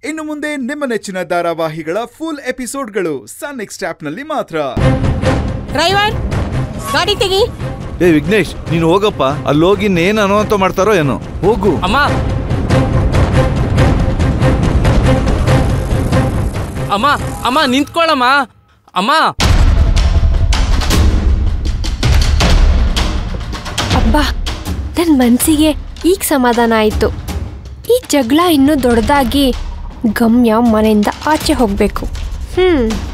ಇನ್ನು ಮುಂದೆ ನಿಮ್ಮ ನೆಚ್ಚಿನ ಧಾರಾವಾಹಿಗಳ ಫುಲ್ ಎಪಿಸೋಡ್ಗಳು ಸನ್ ನೆಕ್ಸ್ಟ್ ಆಪ್ನಲ್ಲಿ ಮಾತ್ರ ಡ್ರೈವರ್ ಗಾಡಿ ತೆಗಿ ಏ ವಿಘ್ನೇಶ್ ನೀನು ಹೋಗಪ್ಪ ಅಲ್ಲಿ ಹೋಗಿ ಇನ್ನೇನು ಅನುವಂತ ಮಾಡ್ತಾರೋ ಏನೋ ಹೋಗು ಅಮ್ಮ ಅಮ್ಮ ಅಮ್ಮ ನಿಂತ್ಕೊಳ್ಳಮ್ಮ ಅಮ್ಮ ಅಬ್ಬಾ ನನ್ನ ಮನಸ್ಸಿಗೆ ಈಗ ಸಮಾಧಾನ ಆಯಿತು ಈ ಜಗಳ ಇನ್ನೂ ದೊಡ್ಡದಾಗಿ ಗಮ್ಯ ಮನೆಯಿಂದ ಆಚೆ ಹೋಗಬೇಕು ಹ್ಞೂ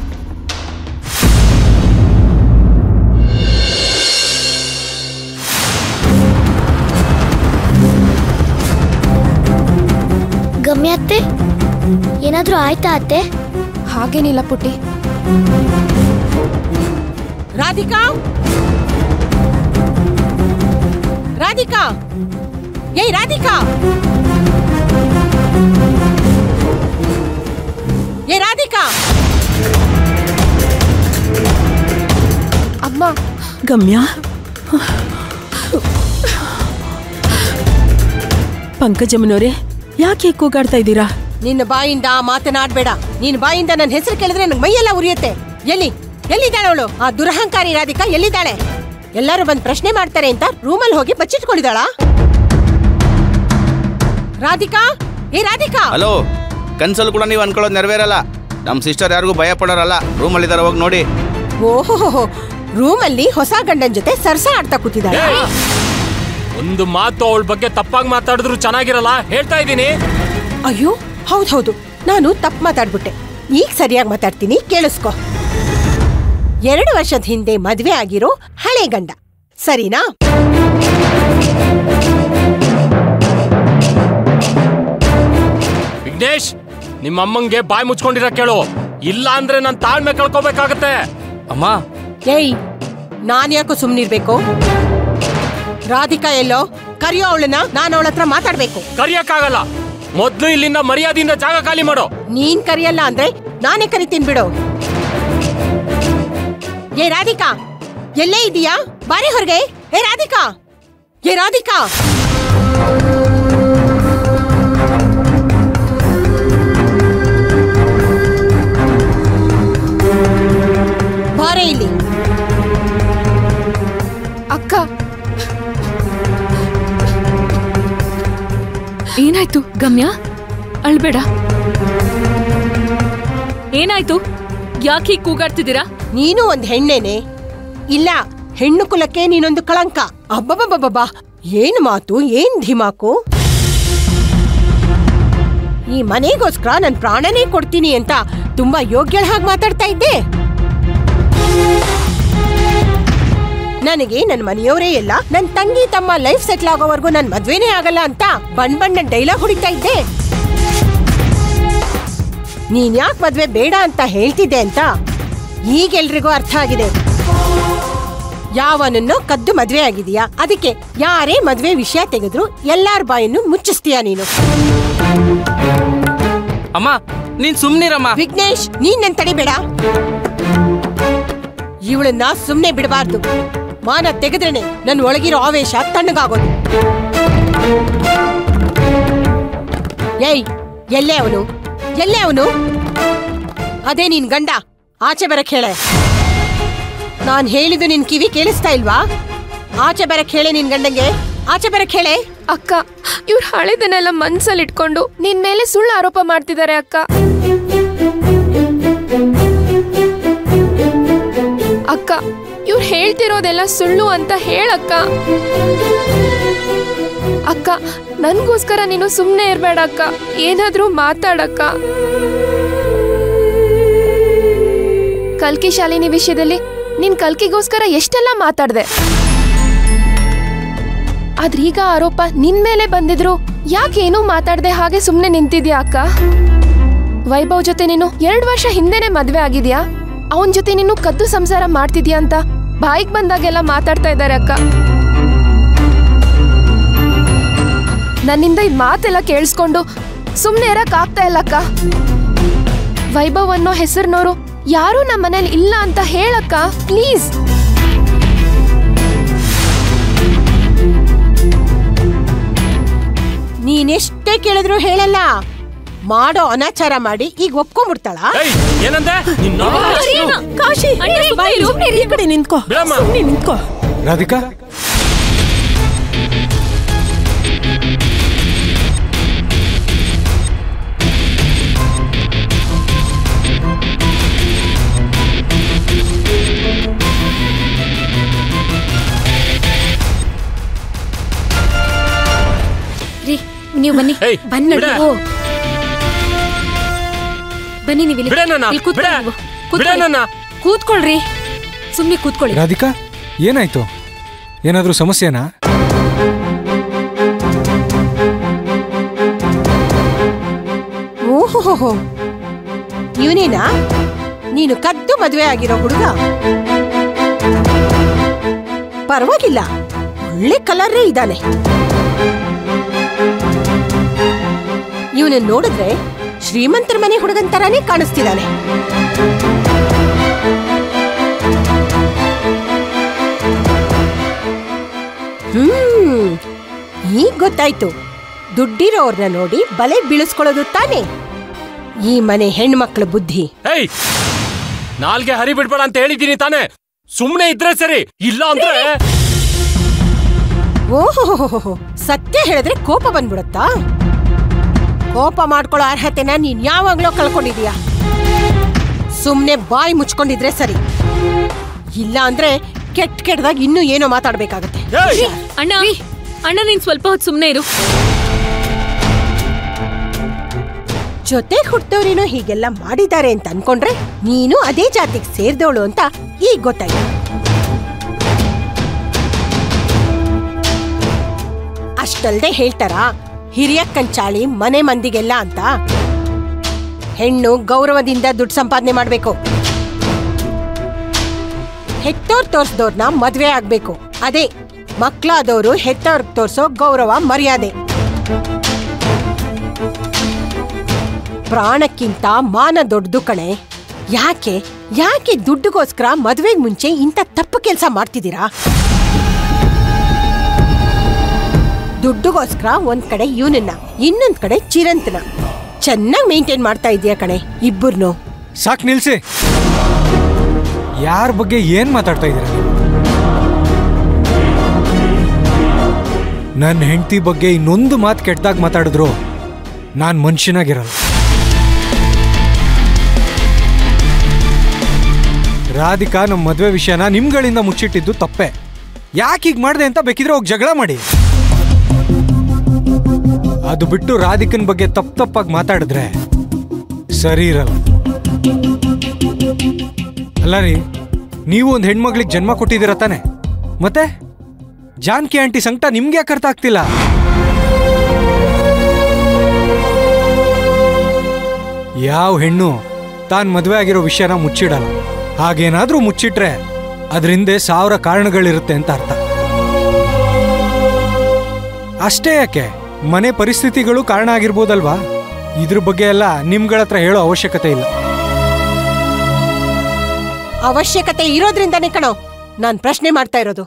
ಗಮ್ಯ ಅತ್ತೆ ಏನಾದ್ರೂ ಆಯ್ತಾ ಅತ್ತೆ ಹಾಗೇನಿಲ್ಲ ಪುಟ್ಟಿ ರಾಧಿಕಾ ರಾಧಿಕಾ ಏಯ್ ರಾಧಿಕಾ ಏ ರಾಧಿಕಾ ಅಮ್ಮ ಗಮ್ಯ ಪಂಕಜಮ್ಮನವರೇ ಯಾಕೆ ಕೂಗಾಡ್ತಾ ಇದ್ದೀರಾ ನಿನ್ನ ಬಾಯಿಂದ ಮಾತನಾಡ್ಬೇಡ ನಿನ್ನ ಬಾಯಿಂದ ನನ್ನ ಹೆಸರು ಕೇಳಿದ್ರೆ ನನಗೆ ಮೈಯೆಲ್ಲ ಉರಿಯುತ್ತೆ ಎಲ್ಲಿ ಎಲ್ಲಿದ್ದಾಳೆ ಅವಳು ಆ ದುರಹಂಕಾರಿ ರಾಧಿಕಾ ಎಲ್ಲಿದ್ದಾಳೆ ಎಲ್ಲರೂ ಬಂದ್ ಪ್ರಶ್ನೆ ಮಾಡ್ತಾರೆ ಅಂತ ರೂಮಲ್ಲಿ ಹೋಗಿ ಬಚ್ಚಿಟ್ಕೊಂಡಿದ್ದಾಳ ರಾಧಿಕಾ ಏ ರಾಧಿಕಾ ಹಲೋ ಕನ್ಸಲ್ಲಿ ಕೂಡ ನೀವು ಅನ್ಕೊಳ್ಳೋದು ನೆರವೇರಲ್ಲ ನಮ್ಮ ಸಿಸ್ಟರ್ ಯಾರಿಗೂ ಭಯ ಪಡೋರಲ್ಲ ರೂಮಲ್ಲಿದ್ದಾರೆ ಹೋಗಿ ನೋಡಿ ಓಹೋ ರೂಮಲ್ಲಿ ಹೊಸ ಗಂಡನ ಜೊತೆ ಸರ್ಸ ಆಡ್ತಾ ಕೂತಿದ್ದಾಳೆ ಒಂದು ಮಾತು ಅವಳ ಬಗ್ಗೆ ತಪ್ಪಾಗಿ ಮಾತಾಡಿದ್ರು ಚೆನ್ನಾಗಿರಲ್ಲ ಹೇಳ್ತಾ ಇದ್ದೀನಿ ಅಯ್ಯೋ ಹೌದ್ ಹೌದು ನಾನು ತಪ್ಪು ಮಾತಾಡ್ಬಿಟ್ಟೆ ಈಗ ಸರಿಯಾಗಿ ಮಾತಾಡ್ತೀನಿ ಕೇಳಿಸ್ಕೊ ಎರಡು ವರ್ಷದ ಹಿಂದೆ ಮದ್ವೆ ಆಗಿರೋ ಹಳೆ ಗಂಡ ಸರಿನಾ ವಿಘ್ನೇಶ್ ನಿಮ್ಮ ಅಮ್ಮಂಗೆ ಬಾಯಿ ಮುಚ್ಕೊಂಡಿರ ಕೇಳು ಇಲ್ಲ ಅಂದ್ರೆ ನಾನು ತಾಳ್ಮೆ ಕಳ್ಕೊಬೇಕಾಗತ್ತೆ ಅಮ್ಮ ಏಯ್ ನಾನ್ ಯಾಕೋ ಸುಮ್ನಿರ್ಬೇಕು ರಾಧಿಕಾ ಎಲ್ಲೋ ಕರಿಯೋ ಅವಳನ್ನ ನಾನು ಅವಳ ಹತ್ರ ಮಾತಾಡ್ಬೇಕು ಕರಿಯಕ್ಕಾಗಲ್ಲ ಮೊದ್ಲು ಇಲ್ಲಿಂದ ಮರ್ಯಾದೆಯಿಂದ ಜಾಗ ಖಾಲಿ ಮಾಡೋ ನೀನ್ ಕರಿಯಲ್ಲ ಅಂದ್ರೆ ನಾನೇ ಕರಿತೀನಿ ಬಿಡು ಏ ರಾಧಿಕಾ ಎಲ್ಲೇ ಇದೀಯಾ ಬಾರೆ ಹೊರಗೆ ಏ ರಾಧಿಕಾ ಏ ರಾಧಿಕಾ ಬಾರೆ ಇಲ್ಲಿ ಅಕ್ಕ ಏನಾಯ್ತು ಗಮ್ಯ ಅಳ್ಬೇಡ ಏನಾಯ್ತು ಯಾಕೆ ಹೀಗೆ ಕೂಗಾಡ್ತಿದ್ದೀರಾ ನೀನು ಒಂದ್ ಹೆಣ್ಣೇನೆ ಇಲ್ಲ ಹೆಣ್ಣು ಕುಲಕ್ಕೆ ನೀನೊಂದು ಕಳಂಕ ಅಬ್ಬಬ್ಬಬ್ಬಬ್ಬಾ ಏನ್ ಮಾತು ಏನ್ ಧಿಮಾಕು ಈ ಮನೆಗೋಸ್ಕರ ನನ್ ಪ್ರಾಣನೇ ಕೊಡ್ತೀನಿ ಅಂತ ತುಂಬಾ ಯೋಗ್ಯಳ ಹಾಗೆ ಮಾತಾಡ್ತಾ ಇದ್ದೆ ನನಗೆ ನನ್ ಮನೆಯವರೇ ಎಲ್ಲ ನನ್ ತಂಗಿ ತಮ್ಮ ಲೈಫ್ ಸೆಟ್ಲ್ ಆಗೋವರೆಗೂ ನನ್ ಮದ್ವೆನೇ ಆಗಲ್ಲ ಅಂತ ಬಣ್ ಬಣ್ಣ ಡೈಲಾಗ್ ಹೊಡಿತಾ ಇದ್ದೆ ನೀನ್ ಯಾಕೆ ಮದ್ವೆ ಬೇಡ ಅಂತ ಹೇಳ್ತಿದ್ದೆ ಅಂತ ಈಗೆಲ್ರಿಗೂ ಅರ್ಥ ಆಗಿದೆ ಯಾವನನ್ನೋ ಕದ್ದು ಮದ್ವೆ ಆಗಿದೀಯಾ ಅದಕ್ಕೆ ಯಾರೇ ಮದ್ವೆ ವಿಷಯ ತೆಗೆದ್ರು ಎಲ್ಲಾರ ಬಾಯನ್ನು ಮುಚ್ಚಿಸ್ತೀಯ ನೀನು ಅಮ್ಮ ನೀನ್ ಸುಮ್ನಿರಮ್ಮ ವಿಘ್ನೇಶ್ ನೀನ್ ನನ್ ತಡಿಬೇಡ ಇವಳನ್ನ ಸುಮ್ನೆ ಬಿಡಬಾರ್ದು ಮಾನ ತೆಗೆದ್ರೇನೆ ನನ್ ಒಳಗಿರೋ ಆವೇಶ ತಣ್ಣಗಾಗೋದು ಏಯ್ ಎಲ್ಲೇ ಅವನು ಎಲ್ಲೇ ಅವನು ಅದೇ ನೀನ್ ಗಂಡ ಆಚೆ ಬರಕ್ ಹೇಳೆ ನಾನ್ ಹೇಳಿದ್ದು ನಿನ್ ಕಿವಿ ಕೇಳಿಸ್ತಾ ಇಲ್ವಾ ಆಚೆ ಬರಕ್ ಹೇಳೆ ನಿನ್ ಗಂಡಂಗೆ ಆಚೆ ಬರಕ್ ಹೇಳೆ ಅಕ್ಕ ಇವ್ರು ಹಳೆದನ್ನೆಲ್ಲ ಮನ್ಸಲ್ಲಿ ಇಟ್ಕೊಂಡು ನಿನ್ ಮೇಲೆ ಸುಳ್ಳು ಆರೋಪ ಮಾಡ್ತಿದ್ದಾರೆ ಅಕ್ಕ ಅಕ್ಕ ಇವ್ರು ಹೇಳ್ತಿರೋದೆಲ್ಲ ಸುಳ್ಳು ಅಂತ ಹೇಳಕ್ಕ ಅಕ್ಕ ನನ್ಗೋಸ್ಕರ ನೀನು ಸುಮ್ಮನೆ ಇರ್ಬೇಡ ಅಕ್ಕ ಏನಾದ್ರೂ ಮಾತಾಡಕ್ಕ ಕಲ್ಕಿ ಶಾಲಿನಿ ವಿಷಯದಲ್ಲಿ ನಿನ್ ಕಲ್ಕಿಗೋಸ್ಕರ ಎಷ್ಟೆಲ್ಲ ಮಾತಾಡ್ದೆ ಆದ್ರೀಗ ಆರೋಪ ನಿನ್ ಮೇಲೆ ಬಂದಿದ್ರು ಯಾಕೆ ಏನೂ ಮಾತಾಡ್ದೆ ಹಾಗೆ ಸುಮ್ನೆ ನಿಂತಿದ್ಯಾ ಅಕ್ಕ ವೈಭವ್ ಜೊತೆ ನೀನು ಎರಡ್ ವರ್ಷ ಹಿಂದೆನೆ ಮದ್ವೆ ಆಗಿದ್ಯಾ ಅವನ್ ಜೊತೆ ನೀನು ಕದ್ದು ಸಂಸಾರ ಮಾಡ್ತಿದ್ಯಾ ಅಂತ ಬಾಯಿಗೆ ಬಂದಾಗೆಲ್ಲ ಮಾತಾಡ್ತಾ ಇದ್ದಾರೆ ಅಕ್ಕ ನನ್ನಿಂದ ಈ ಮಾತೆಲ್ಲ ಕೇಳಿಸ್ಕೊಂಡು ಸುಮ್ನೆ ಇರಕ್ ಆಗ್ತಾ ಇಲ್ಲ ಅಕ್ಕ ವೈಭವ್ ಅನ್ನೋ ಹೆಸರಿನವರು ಯಾರೂ ನಮ್ಮ ಮನೇಲಿ ಇಲ್ಲ ಅಂತ ಹೇಳಕ್ಕ ಪ್ಲೀಸ್ ನೀನೆಷ್ಟೇ ಕೇಳಿದ್ರು ಹೇಳಲ್ಲ ಮಾಡೋ ಅನಾಚಾರ ಮಾಡಿ ಈಗ ಒಪ್ಕೊಂಡ್ಬಿಡ್ತಾಳ ಏಯ್ ಏನಂದೆ ನಿನ್ನ ಕಾಶಿ ಈ ಕಡೆ ನಿಂತ್ಕೋ ಬಿಡಮ್ಮ. ಸುಮ್ನೆ ನಿಂತ್ಕೋ ರಾಧಿಕಾ ರೀ ನೀವು ಬನ್ನಿ ಏಯ್, ಬನ್ನಿ ಬಿಡೆ. ಓ. ಬನ್ನಿ ನೀವು ಇಲ್ಲಿ. ಬಿಡೆ ನನ್ನ, ಇಲ್ಲಿ ಕೂತ್ಕೊಳ್ಳಿ ಬಿಡೆ. ನೀವು. ಬಿಡೆ ಕೂತ್ಕೊಳ್ಳಿ. ನನ್ನ. ಕೂತ್ಕೊಳ್ರಿ ಸುಮ್ನೆ ಕೂತ್ಕೊಳ್ಳಿ ರಾಧಿಕಾ ಏನಾಯ್ತು ಏನಾದ್ರೂ ಸಮಸ್ಯೆನಾ ಓಹೋ ಇವನೇನಾ ನೀನು ಕದ್ದು ಮದುವೆ ಆಗಿರೋ ಹುಡುಗ ಪರವಾಗಿಲ್ಲ ಒಳ್ಳೆ ಕಲರೇ ಇದ್ದಾನೆ ಇವನನ್ನ ನೋಡಿದ್ರೆ ಶ್ರೀಮಂತರ ಮನೆ ಹುಡುಗನ್ ತರಾನೇ ಕಾಣಿಸ್ತಿದ್ದಾನೆ ಹ್ಮ್ ಈಗ ಗೊತ್ತಾಯ್ತು ದುಡ್ಡಿರೋರ್ನ ನೋಡಿ ಬಲೆ ಬೀಳಿಸ್ಕೊಳ್ಳೋದು ತಾನೇ ಈ ಮನೆ ಹೆಣ್ಮಕ್ಳ ಬುದ್ಧಿ ಏಯ್ ನಾಲ್ಗೆ ಹರಿ ಬಿಡ್ಬೇಡ ಅಂತ ಹೇಳಿದ್ದೀನಿ ತಾನೇ ಸುಮ್ನೆ ಇದ್ರೆ ಸರಿ ಇಲ್ಲ ಅಂದ್ರೆ ಓಹೋ ಸತ್ಯ ಹೇಳಿದ್ರೆ ಕೋಪ ಬಂದ್ಬಿಡತ್ತಾ ಕೋಪ ಮಾಡ್ಕೊಳ್ಳೋ ಅರ್ಹತೆನ ನೀನ್ ಯಾವಾಗ್ಲೋ ಕಳ್ಕೊಂಡಿದೀಯ ಸುಮ್ನೆ ಬಾಯಿ ಮುಚ್ಕೊಂಡಿದ್ರೆ ಸರಿ ಇಲ್ಲ ಅಂದ್ರೆ ಕೆಟ್ಟ ಕೆಟ್ಟದಾಗ ಇನ್ನೂ ಏನೋ ಮಾತಾಡ್ಬೇಕಾಗತ್ತೆ ಏಯ್ ಅಣ್ಣ ಅಣ್ಣ ನೀನ್ ಸ್ವಲ್ಪ ಹೊತ್ತು ಸುಮ್ನೆ ಇರು ಜೊತೆ ಹುಟ್ಟೋರೇನೋ ಹೀಗೆಲ್ಲ ಮಾಡಿದ್ದಾರೆ ಅಂತ ಅನ್ಕೊಂಡ್ರೆ ನೀನು ಅದೇ ಜಾತಿಗೆ ಸೇರ್ದವಳು ಅಂತ ಈಗ ಗೊತ್ತಾಯ್ತು ಅಷ್ಟಲ್ದೆ ಹೇಳ್ತಾರಾ ಹಿರಿಯ ಕಂಚಾಳಿ ಮನೆ ಮಂದಿಗೆಲ್ಲ ಅಂತ ಹೆಣ್ಣು ಗೌರವದಿಂದ ದುಡ್ಡು ಸಂಪಾದನೆ ಮಾಡ್ಬೇಕು ಹೆತ್ತೋರ್ ತೋರ್ಸ್ದವ್ರನ್ನ ಮದ್ವೆ ಆಗ್ಬೇಕು ಅದೇ ಮಕ್ಳಾದವರು ಹೆತ್ತವ್ರಿಗೆ ತೋರ್ಸೋ ಗೌರವ ಮರ್ಯಾದೆ ಪ್ರಾಣಕ್ಕಿಂತ ಮಾನ ದೊಡ್ಡದು ಕಣೆ ಯಾಕೆ ಯಾಕೆ ದುಡ್ಡುಗೋಸ್ಕರ ಮದ್ವೆಗ್ ಮುಂಚೆ ಇಂಥ ತಪ್ಪು ಕೆಲಸ ಮಾಡ್ತಿದ್ದೀರಾ ದುಡ್ಡುಗೋಸ್ಕರ ಒಂದ್ ಕಡೆ ಇವನನ್ನ ಇನ್ನೊಂದ್ ಕಡೆ ಚಿರಂತನ ಚೆನ್ನಾಗಿ ಮೇಂಟೈನ್ ಮಾಡ್ತಾ ಇದೀಯ ಕಣೆ ಇಬ್ಬರ್ನು ಸಾಕ್ ನಿಲ್ಸಿ ಯಾರ ಬಗ್ಗೆ ಏನ್ ಮಾತಾಡ್ತಾ ಇದ್ದೀರಾ ನೀವು ನನ್ನ ಹೆಂಡತಿ ಬಗ್ಗೆ ಇನ್ನೊಂದು ಮಾತು ಕೆಟ್ಟದಾಗ ಮಾತಾಡಿದ್ರು ನಾನು ಮನುಷ್ಯನಾಗಿರಲ್ಲ ರಾಧಿಕಾ ನಮ್ಮ ಮದುವೆ ವಿಷಯನ ನಿಮ್ಗಳಿಂದ ಮುಚ್ಚಿಟ್ಟಿದ್ದು ತಪ್ಪೆ ಯಾಕೆ ಹೀಗೆ ಮಾಡಿದೆ ಅಂತ ಬೇಕಿದ್ರೆ ಹೋಗಿ ಜಗಳ ಮಾಡಿ ಅದು ಬಿಟ್ಟು ರಾಧಿಕನ್ ಬಗ್ಗೆ ತಪ್ಪು ತಪ್ಪಾಗಿ ಮಾತಾಡಿದ್ರೆ ಸರಿ ಇರಲ್ಲ ಅಲ್ಲ ರೀ ನೀವು ಒಂದು ಹೆಣ್ಮಗ್ಳಿಗೆ ಜನ್ಮ ಕೊಟ್ಟಿದ್ದೀರ ತಾನೆ ಮತ್ತೆ ಜಾನ್ಕಿ ಆಂಟಿ ಸಂಕಟ ನಿಮ್ಗೆ ಯಾಕೆ ಅರ್ಥ ಆಗ್ತಿಲ್ಲ ಯಾವ ಹೆಣ್ಣು ತಾನ್ ಮದುವೆ ಆಗಿರೋ ವಿಷಯನ ಮುಚ್ಚಿಡಲ್ಲ ಹಾಗೇನಾದ್ರೂ ಮುಚ್ಚಿಟ್ರೆ ಅದ್ರ ಹಿಂದೆ ಸಾವಿರ ಕಾರಣಗಳಿರುತ್ತೆ ಅಂತ ಅರ್ಥ ಅಷ್ಟೇ ಯಾಕೆ ಮನೆ ಪರಿಸ್ಥಿತಿಗಳು ಕಾರಣ ಆಗಿರ್ಬೋದಲ್ವಾ ಇದ್ರ ಬಗ್ಗೆ ಎಲ್ಲ ನಿಮ್ಗಳ ಹತ್ರ ಹೇಳೋ ಅವಶ್ಯಕತೆ ಇಲ್ಲ ಅವಶ್ಯಕತೆ ಇರೋದ್ರಿಂದಾನೇ ಕಣೋ ನಾನ್ ಪ್ರಶ್ನೆ ಮಾಡ್ತಾ ಇರೋದು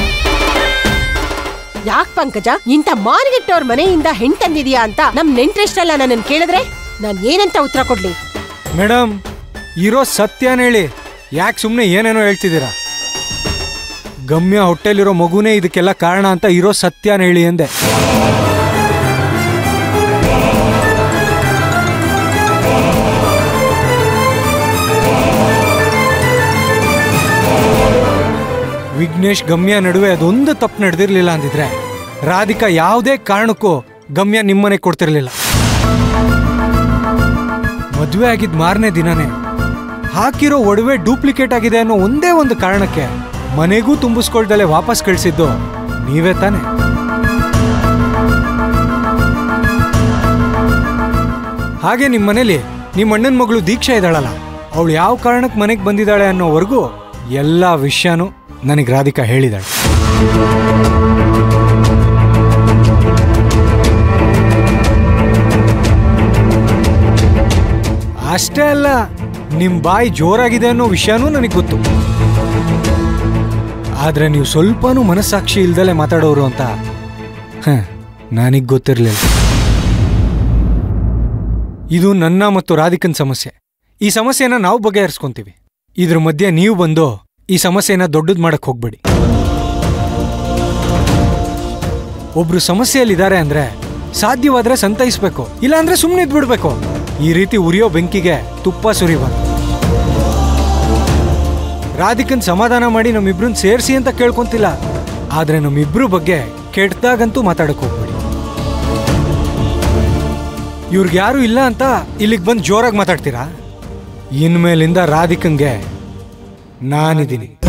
ಯಾಕ್ ಪಂಕಜ ಇಂಥ ಮಾರ್ಗೆಟ್ಟವ್ರ ಮನೆಯಿಂದ ಹೆಣ್ ತಂದಿದ್ಯಾ ಅಂತ ನಮ್ ನೆಂಟ್ರೆಷ್ಟಲ್ಲ ನನ್ನನ್ ಕೇಳಿದ್ರೆ ನಾನ್ ಏನಂತ ಉತ್ತರ ಕೊಡ್ಲಿ ಮೇಡಮ್ ಇರೋ ಸತ್ಯನ ಹೇಳಿ ಯಾಕೆ ಸುಮ್ಮನೆ ಏನೇನೋ ಹೇಳ್ತಿದ್ದೀರಾ ಗಮ್ಯ ಹೊಟ್ಟೆಲಿರೋ ಮಗುನೇ ಇದಕ್ಕೆಲ್ಲ ಕಾರಣ ಅಂತ ಇರೋ ಸತ್ಯನ ಹೇಳಿ ಎಂದೆ ವಿಘ್ನೇಶ್ ಗಮ್ಯ ನಡುವೆ ಅದೊಂದು ತಪ್ಪು ನಡೆದಿರ್ಲಿಲ್ಲ ಅಂದಿದ್ರೆ ರಾಧಿಕಾ ಯಾವುದೇ ಕಾರಣಕ್ಕೂ ಗಮ್ಯ ನಿಮ್ಮನೆ ಕೊಡ್ತಿರ್ಲಿಲ್ಲ ಮದುವೆ ಆಗಿದ್ ಮಾರನೇ ದಿನನೇ ಹಾಕಿರೋ ಒಡವೆ ಡೂಪ್ಲಿಕೇಟ್ ಆಗಿದೆ ಅನ್ನೋ ಒಂದೇ ಒಂದು ಕಾರಣಕ್ಕೆ ಮನೆಗೂ ತುಂಬಿಸ್ಕೊಳ್ದಲೆ ವಾಪಸ್ ಕಳಿಸಿದ್ದು ನೀವೇ ತಾನೆ ಹಾಗೆ ನಿಮ್ಮ ಮನೇಲಿ ನಿಮ್ಮ ಅಣ್ಣನ ಮಗಳು ದೀಕ್ಷಾ ಇದ್ದಾಳಲ್ಲ ಅವಳು ಯಾವ ಕಾರಣಕ್ಕೆ ಮನೆಗೆ ಬಂದಿದ್ದಾಳೆ ಅನ್ನೋವರೆಗೂ ಎಲ್ಲ ವಿಷಯನೂ ನನಗೆ ರಾಧಿಕಾ ಹೇಳಿದಾಳೆ ಅಷ್ಟೇ ಅಲ್ಲ ನಿಮ್ ಬಾಯಿ ಜೋರಾಗಿದೆ ಅನ್ನೋ ವಿಷಯನೂ ನನಗೆ ಗೊತ್ತು ಆದ್ರೆ ನೀವು ಸ್ವಲ್ಪನೂ ಮನಸ್ಸಾಕ್ಷಿ ಇಲ್ದಲೆ ಮಾತಾಡೋರು ಅಂತ ನನಗೆ ಗೊತ್ತಿರಲಿಲ್ಲ ಇದು ನನ್ನ ಮತ್ತು ರಾಧಿಕನ್ ಸಮಸ್ಯೆ ಈ ಸಮಸ್ಯೆನ ನಾವು ಬಗೆಹರಿಸ್ಕೊಂತೀವಿ ಇದ್ರ ಮಧ್ಯೆ ನೀವು ಬಂದು ಈ ಸಮಸ್ಯೆನ ದೊಡ್ಡದ್ ಮಾಡಕ್ ಹೋಗ್ಬೇಡಿ ಒಬ್ರು ಸಮಸ್ಯೆಯಲ್ಲಿದ್ದಾರೆ ಅಂದ್ರೆ ಸಾಧ್ಯವಾದ್ರೆ ಸಂತೈಸ್ಬೇಕು ಇಲ್ಲಾಂದ್ರೆ ಸುಮ್ಮನೆ ಇದ್ಬಿಡ್ಬೇಕು ಈ ರೀತಿ ಉರಿಯೋ ಬೆಂಕಿಗೆ ತುಪ್ಪ ಸುರಿಬಾರ್ದು ರಾಧಿಕನ್ ಸಮಾಧಾನ ಮಾಡಿ ನಮ್ಮಿಬ್ರನ್ನ ಸೇರಿಸಿ ಅಂತ ಕೇಳ್ಕೊಂತಿಲ್ಲ ಆದ್ರೆ ನಮ್ಮಿಬ್ರು ಬಗ್ಗೆ ಕೆಟ್ಟದಾಗಂತೂ ಮಾತಾಡಕ್ ಹೋಗ್ಬೇಡಿ ಇವ್ರಿಗೆ ಯಾರು ಇಲ್ಲ ಅಂತ ಇಲ್ಲಿಗೆ ಬಂದು ಜೋರಾಗಿ ಮಾತಾಡ್ತೀರಾ ಇನ್ಮೇಲಿಂದ ರಾಧಿಕಂಗೆ ನಾನಿದ್ದೀನಿ